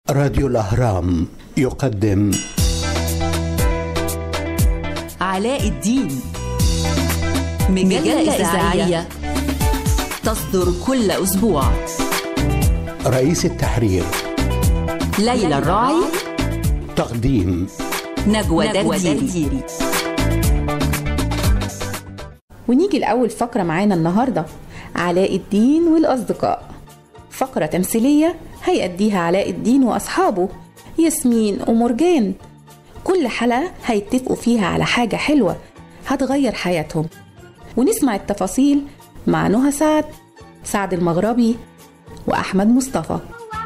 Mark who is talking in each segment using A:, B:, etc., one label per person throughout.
A: راديو الأهرام يقدم
B: علاء الدين مجلة إذاعية تصدر كل أسبوع
A: رئيس التحرير
B: ليلى الراعي
A: تقديم
B: نجوى درديري
C: ونيجي لأول فقرة معانا النهاردة علاء الدين والأصدقاء فقرة تمثيلية هيأديها علاء الدين وأصحابه ياسمين ومرجان كل حلقة هيتفقوا فيها على حاجة حلوة هتغير حياتهم ونسمع التفاصيل مع نهى سعد سعد المغربي وأحمد مصطفى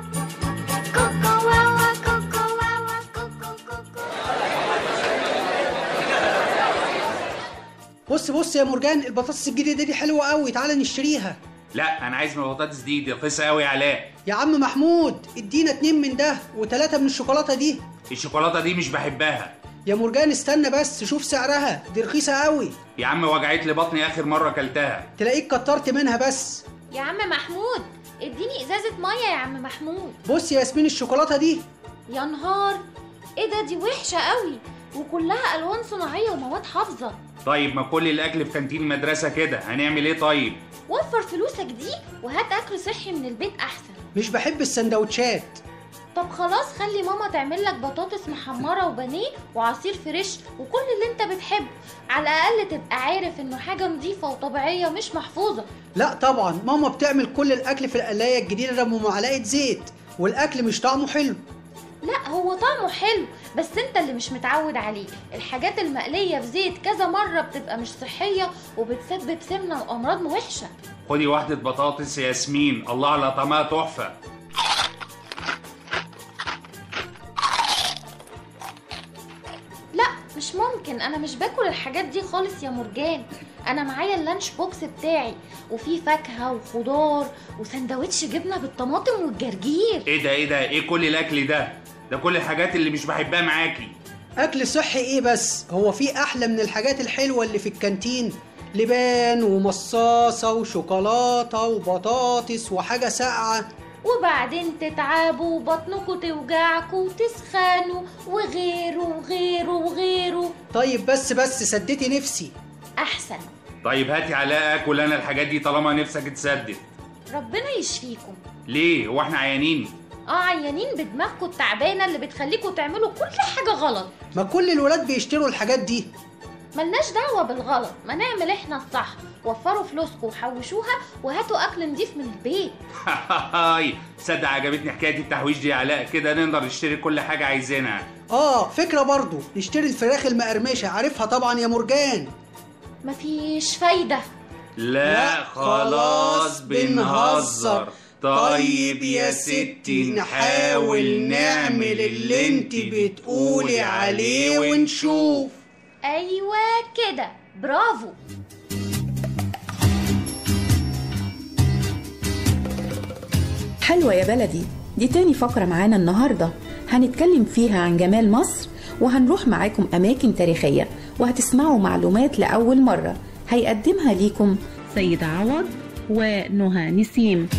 D: بص بص يا مرجان البطاطس الجديده دي حلوه قوي تعالى نشتريها
E: لا انا عايز من البطاطس دي دي رخيصه قوي يا علاء
D: يا عم محمود ادينا اتنين من ده وتلاته من الشوكولاته دي
E: الشوكولاته دي مش بحبها
D: يا مرجان استنى بس شوف سعرها دي رخيصه قوي
E: يا عم وجعت لي بطني اخر مره اكلتها
D: تلاقيك كترت منها بس
F: يا عم محمود اديني ازازه ميه يا عم محمود
D: بص يا ياسمين الشوكولاته دي
F: يا نهار ايه ده دي وحشه قوي وكلها الوان صناعيه ومواد حافظه
E: طيب ما كل الاكل في كانتين المدرسه كده هنعمل ايه طيب
F: وفر فلوسك دي وهات اكل صحي من البيت احسن
D: مش بحب السندوتشات
F: طب خلاص خلي ماما تعمل لك بطاطس محمره وبانيه وعصير فريش وكل اللي انت بتحبه على الاقل تبقى عارف انه حاجه نظيفه وطبيعيه مش محفوظه
D: لا طبعا ماما بتعمل كل الاكل في القلايه الجديده ده بمعلقه زيت والاكل مش طعمه حلو
F: لا هو طعمه حلو بس انت اللي مش متعود عليه الحاجات المقليه في زيت كذا مره بتبقى مش صحيه وبتسبب سمنه وامراض وحشه
E: خدي واحده بطاطس يا ياسمين الله على طعمها تحفه
F: لا مش ممكن انا مش باكل الحاجات دي خالص يا مرجان انا معايا اللانش بوكس بتاعي وفيه فاكهه وخضار وسندوتش جبنه بالطماطم والجرجير
E: ايه ده ايه ده ايه كل الاكل ده ده كل الحاجات اللي مش بحبها معاكي
D: اكل صحي ايه بس هو في احلى من الحاجات الحلوه اللي في الكانتين لبان ومصاصه وشوكولاته وبطاطس وحاجه ساقعه
F: وبعدين تتعبوا وبطنكوا توجعكوا وتسخنوا وغيره وغيره وغيره
D: طيب بس بس سدتي نفسي
F: احسن
E: طيب هاتي علاء اكل انا الحاجات دي طالما نفسك تسدد
F: ربنا يشفيكم
E: ليه هو احنا عيانين
F: اه عيانين بدماغكوا التعبانه اللي بتخليكوا تعملوا كل حاجه غلط
D: ما كل الولاد بيشتروا الحاجات دي
F: ملناش دعوه بالغلط ما نعمل احنا الصح وفروا فلوسكم وحوشوها وهاتوا اكل نضيف من البيت
E: هاي تصدق عجبتني حكايه التحويش دي يا علاء كده نقدر نشتري كل حاجه عايزينها
D: اه فكره برضو نشتري الفراخ المقرمشه عارفها طبعا يا مرجان
F: مفيش فايده
E: لا خلاص بنهزر طيب يا ستي نحاول نعمل اللي انت بتقولي عليه ونشوف
F: ايوه كده برافو
C: حلوة يا بلدي دي تاني فقرة معانا النهاردة هنتكلم فيها عن جمال مصر وهنروح معاكم أماكن تاريخية وهتسمعوا معلومات لأول مرة هيقدمها ليكم سيد عوض ونهى نسيم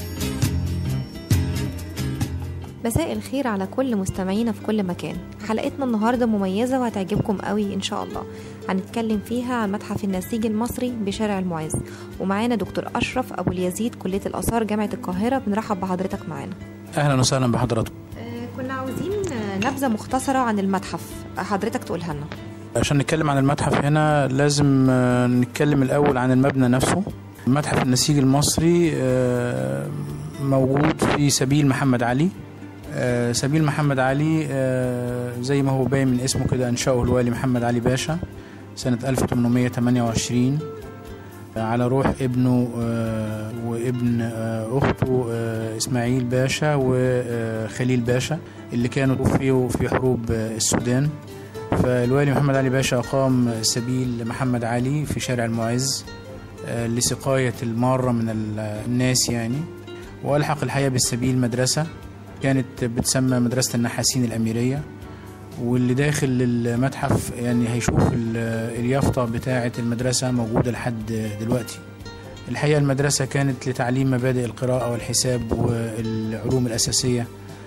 G: مساء الخير على كل مستمعينا في كل مكان حلقتنا النهارده مميزه وهتعجبكم قوي ان شاء الله هنتكلم فيها عن متحف النسيج المصري بشارع المعز ومعانا دكتور اشرف ابو اليزيد كليه الاثار جامعه القاهره بنرحب بحضرتك معانا
H: اهلا وسهلا بحضراتكم
G: كنا عاوزين نبذه مختصره عن المتحف حضرتك تقولها لنا
H: عشان نتكلم عن المتحف هنا لازم آه، نتكلم الاول عن المبنى نفسه متحف النسيج المصري آه، موجود في سبيل محمد علي آه، سبيل محمد علي آه، زي ما هو باين من اسمه كده انشأه الوالي محمد علي باشا سنة 1828 على روح ابنه آه، وابن آه، اخته آه، اسماعيل باشا وخليل باشا اللي كانوا توفيوا في حروب آه، السودان فالوالي محمد علي باشا أقام سبيل محمد علي في شارع المعز آه، لسقاية المارة من ال- الناس يعني وألحق الحقيقة بالسبيل مدرسة كانت بتسمى مدرسة النحاسين الأميرية واللي داخل المتحف يعني هيشوف ال- اليافطة بتاعة المدرسة موجودة لحد دلوقتي الحقيقة المدرسة كانت لتعليم مبادئ القراءة والحساب والعلوم الأساسية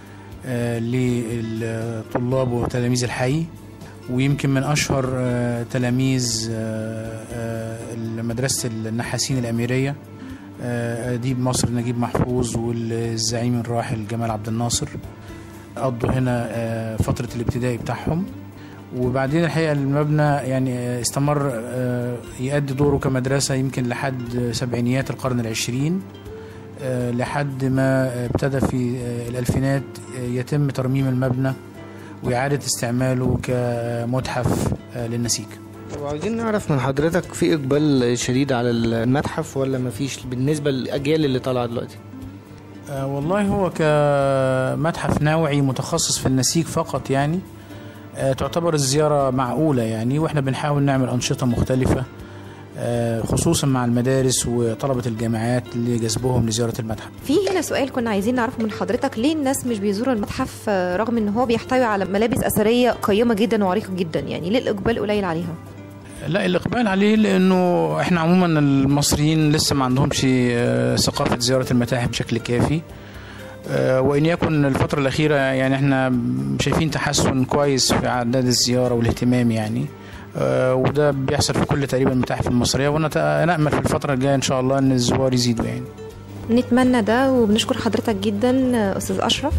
H: آه، للطلاب وتلاميذ الحي ويمكن من أشهر آه، تلاميذ آه، آه، مدرسة النحاسين الأميرية آه، أديب مصر نجيب محفوظ والزعيم الراحل جمال عبد الناصر قضوا هنا آه، فترة الابتدائي بتاعهم وبعدين الحقيقة المبنى يعني آه، استمر آه، يؤدي دوره كمدرسة يمكن لحد سبعينيات القرن العشرين آه، لحد ما ابتدى في آه، الألفينات آه، يتم ترميم المبنى وإعادة استعماله كمتحف آه، للنسيج
I: وعاوزين نعرف من حضرتك في اقبال شديد على المتحف ولا مفيش بالنسبه للاجيال اللي طالعه دلوقتي
H: آه، والله هو كمتحف نوعي متخصص في النسيج فقط يعني آه، تعتبر الزيارة معقولة يعني واحنا بنحاول نعمل أنشطة مختلفة آه، خصوصا مع المدارس وطلبة الجامعات لجذبهم لزيارة المتحف
G: في هنا سؤال كنا عايزين نعرفه من حضرتك ليه الناس مش بيزوروا المتحف آه، رغم ان هو بيحتوي على ملابس اثريه قيمه جدا وعريقه جدا يعني ليه الاقبال قليل عليها
H: لا الإقبال عليه لأنه احنا عموما المصريين لسه ما عندهمش آه، ثقافة زيارة المتاحف بشكل كافي آه، وإن يكن الفترة الأخيرة يعني احنا شايفين تحسن كويس في أعداد الزيارة والاهتمام يعني آه، وده بيحصل في كل تقريبا المتاحف المصرية ونأمل في الفترة الجاية إن شاء الله إن الزوار يزيدوا يعني
G: نتمنى ده وبنشكر حضرتك جدا آه، استاذ اشرف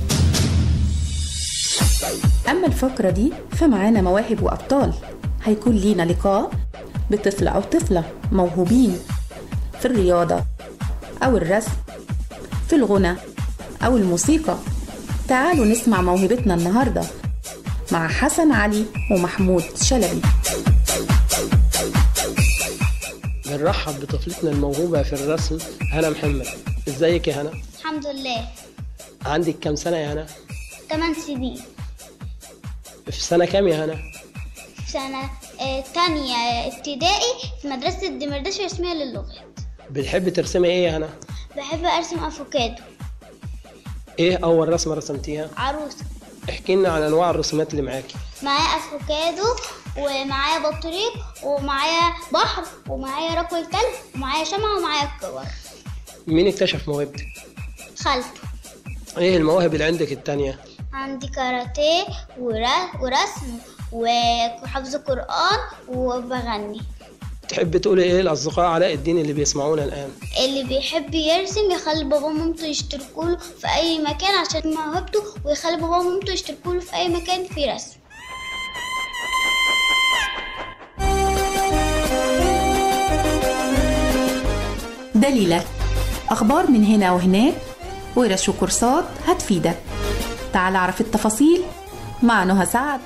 C: أما الفقرة دي فمعانا مواهب وأبطال هيكون لينا لقاء بطفل أو طفلة موهوبين في الرياضة أو الرسم في الغنى أو الموسيقى تعالوا نسمع موهبتنا النهاردة مع حسن علي ومحمود شلبي
J: بنرحب بطفلتنا الموهوبة في الرسم هنا محمد ازيك يا هنا
K: الحمد لله
J: عندك كام سنة يا هنا
K: 8 سنين
J: في سنة كام يا هنا
K: في سنة آه، تانية ابتدائي في مدرسة الدمرداش الرسمية للغات
J: بتحبي ترسمي ايه يا هنا
K: بحب أرسم أفوكادو
J: ايه اول رسمة رسمتيها
K: عروسة
J: احكي لنا عن انواع الرسومات اللي معاكي
K: معايا أفوكادو ومعايا بطريق ومعايا بحر ومعايا ركوة كلب ومعايا شمعة ومعايا الكور
J: مين اكتشف موهبتك
K: خلف
J: ايه المواهب اللي عندك التانية
K: عندي كاراتيه ور- ورسم وحفظ قرآن وبغني
J: تحبي تقولي ايه لاصدقاء علاء الدين اللي بيسمعونا الان
K: اللي بيحب يرسم يخلي بابا ومامته يشتركوا له في اي مكان عشان موهبته ويخلي بابا ومامته يشتركوا له في اي مكان فيه رسم
C: دليلك أخبار من هنا وهناك ورش وكورسات هتفيدك تعال اعرف التفاصيل مع نهى سعد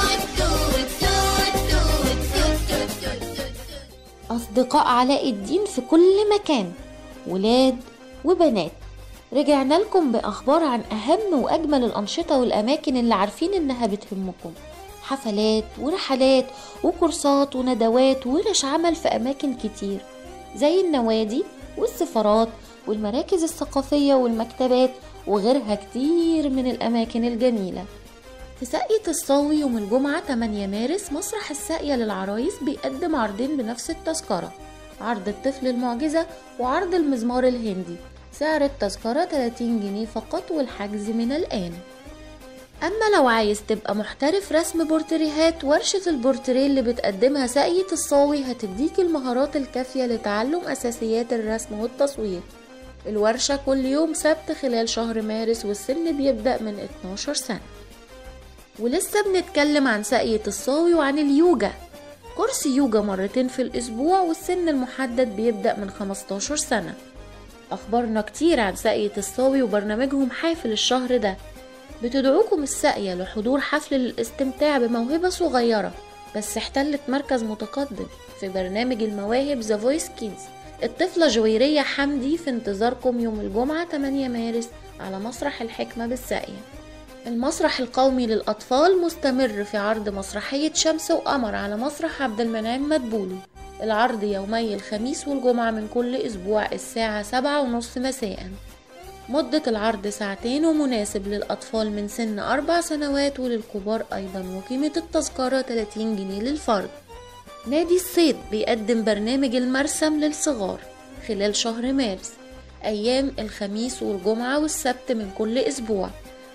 F: أصدقاء علاء الدين في كل مكان ولاد وبنات رجعنا لكم بأخبار عن أهم وأجمل الأنشطة والأماكن اللي عارفين إنها بتهمكم حفلات ورحلات وكورسات وندوات ورش عمل في أماكن كتير زي النوادي والسفارات والمراكز الثقافية والمكتبات وغيرها كتير من الأماكن الجميلة في ساقية الصاوي يوم الجمعة 8 مارس مسرح الساقية للعرايس بيقدم عرضين بنفس التذكرة عرض الطفل المعجزة وعرض المزمار الهندي سعر التذكرة 30 جنيه فقط والحجز من الآن أما لو عايز تبقى محترف رسم بورتريهات ورشة البورتريه اللي بتقدمها ساقية الصاوي هتديك المهارات الكافية لتعلم أساسيات الرسم والتصوير الورشة كل يوم سبت خلال شهر مارس والسن بيبدأ من 12 سنة ولسه بنتكلم عن ساقية الصاوي وعن اليوجا كورس يوجا مرتين في الأسبوع والسن المحدد بيبدأ من 15 سنة أخبارنا كتير عن ساقية الصاوي وبرنامجهم حافل الشهر ده بتدعوكم الساقية لحضور حفل للاستمتاع بموهبة صغيرة بس احتلت مركز متقدم في برنامج المواهب ذا فويس كيدز الطفلة جويرية حمدي في انتظاركم يوم الجمعة 8 مارس على مسرح الحكمة بالساقية المسرح القومي للأطفال مستمر في عرض مسرحية شمس وقمر على مسرح عبد المنعم مدبولي العرض يومي الخميس والجمعة من كل أسبوع الساعة سبعة ونصف مساء مدة العرض ساعتين ومناسب للأطفال من سن أربع سنوات وللكبار أيضا وقيمة التذكرة 30 جنيه للفرد نادي الصيد بيقدم برنامج المرسم للصغار خلال شهر مارس أيام الخميس والجمعة والسبت من كل أسبوع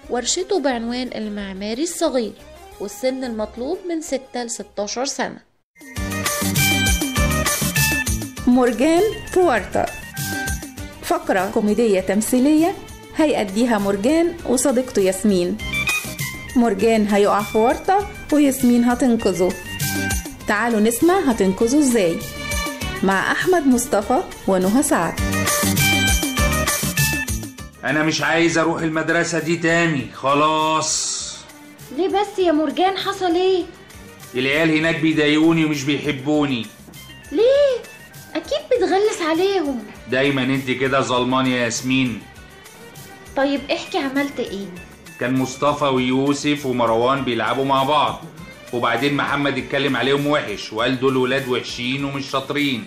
F: ورشته بعنوان المعماري الصغير والسن المطلوب من 6 ل 16 سنة
C: مرجان بوارتا فقرة كوميدية تمثيلية هيأديها مرجان وصديقته ياسمين مرجان هيقع في ورطة وياسمين هتنقذه تعالوا نسمع هتنقذه ازاي مع أحمد مصطفى ونهى سعد
E: انا مش عايز اروح المدرسة دي تاني خلاص
F: ليه بس يا مرجان حصل ايه؟
E: العيال هناك بيضايقوني ومش بيحبوني
F: ليه؟ أكيد بتغلس عليهم
E: دايما انت كده ظلمان يا ياسمين
F: طيب احكي عملت ايه؟
E: كان مصطفى ويوسف ومروان بيلعبوا مع بعض وبعدين محمد اتكلم عليهم وحش وقال دول ولاد وحشين ومش شاطرين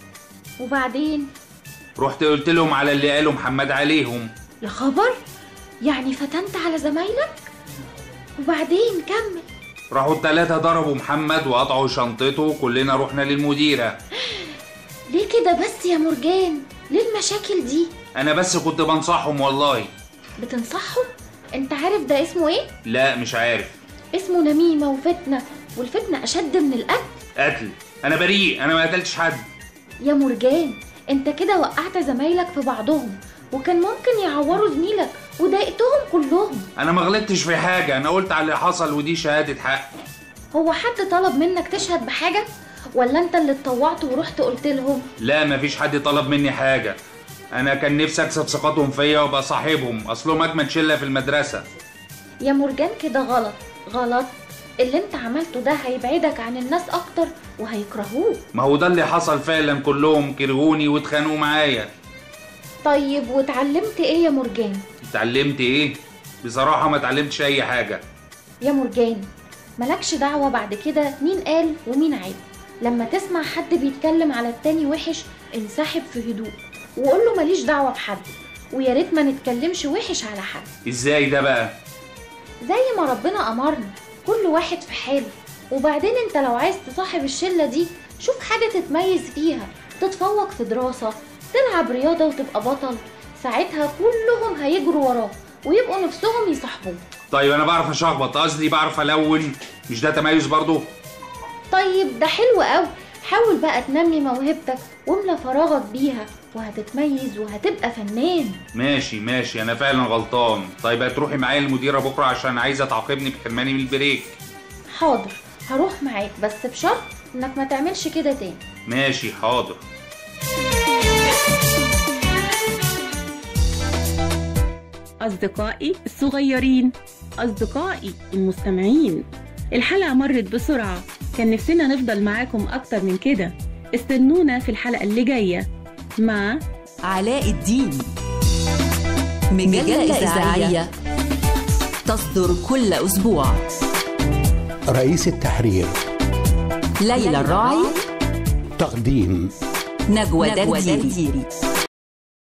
F: وبعدين
E: رحت قلت لهم على اللي قاله محمد عليهم
F: يا خبر يعني فتنت على زمايلك وبعدين كمل
E: راحوا التلاتة ضربوا محمد وقطعوا شنطته وكلنا رحنا للمديرة
F: ليه كده بس يا مرجان ليه المشاكل دي
E: انا بس كنت بنصحهم والله
F: بتنصحهم انت عارف ده اسمه ايه
E: لا مش عارف
F: اسمه نميمة وفتنة والفتنة أشد من القتل
E: قتل انا بريء انا ما قتلتش حد
F: يا مرجان انت كده وقعت زمايلك في بعضهم وكان ممكن يعوروا زميلك وضايقتهم كلهم
E: انا ما غلطتش في حاجة انا قلت على اللي حصل ودي شهادة حق
F: هو حد طلب منك تشهد بحاجة ولا انت اللي اتطوعت ورحت قلت لهم
E: لا مفيش حد طلب مني حاجة انا كان نفسي اكسب ثقتهم فيا وابقى صاحبهم اصلهم اجمل شلة في المدرسة
F: يا مرجان كده غلط غلط اللي انت عملته ده هيبعدك عن الناس اكتر وهيكرهوك
E: ما هو ده اللي حصل فعلا كلهم كرهوني واتخانقوا معايا
F: طيب واتعلمت ايه يا مرجان
E: اتعلمت ايه بصراحة ما اتعلمتش اي حاجة
F: يا مرجان ملكش دعوة بعد كده مين قال ومين عيب لما تسمع حد بيتكلم على التاني وحش انسحب في هدوء وقول له ماليش دعوة بحد ويا ريت ما نتكلمش وحش على حد
E: ازاي ده بقى
F: زي ما ربنا أمرنا كل واحد في حاله وبعدين انت لو عايز تصاحب الشلة دي شوف حاجة تتميز فيها تتفوق في دراسة تلعب رياضة وتبقى بطل ساعتها كلهم هيجروا وراك ويبقوا نفسهم يصاحبوك
E: طيب انا بعرف اشخبط قصدي بعرف الون مش ده تميز برضو
F: طيب ده حلو قوي حاول بقى تنمي موهبتك واملى فراغك بيها وهتتميز وهتبقى فنان
E: ماشي ماشي انا فعلا غلطان طيب هتروحي معايا المديرة بكرة عشان عايزة تعاقبني بحرماني من البريك
F: حاضر هروح معاك بس بشرط انك ما تعملش كده تاني
E: ماشي حاضر
L: أصدقائي الصغيرين أصدقائي المستمعين الحلقة مرت بسرعة كان نفسنا نفضل معاكم أكتر من كده استنونا في الحلقة اللي جاية مع
B: علاء الدين مجلة إذاعية تصدر كل أسبوع
A: رئيس التحرير
B: ليلى الراعي
A: تقديم
B: نجوى درديري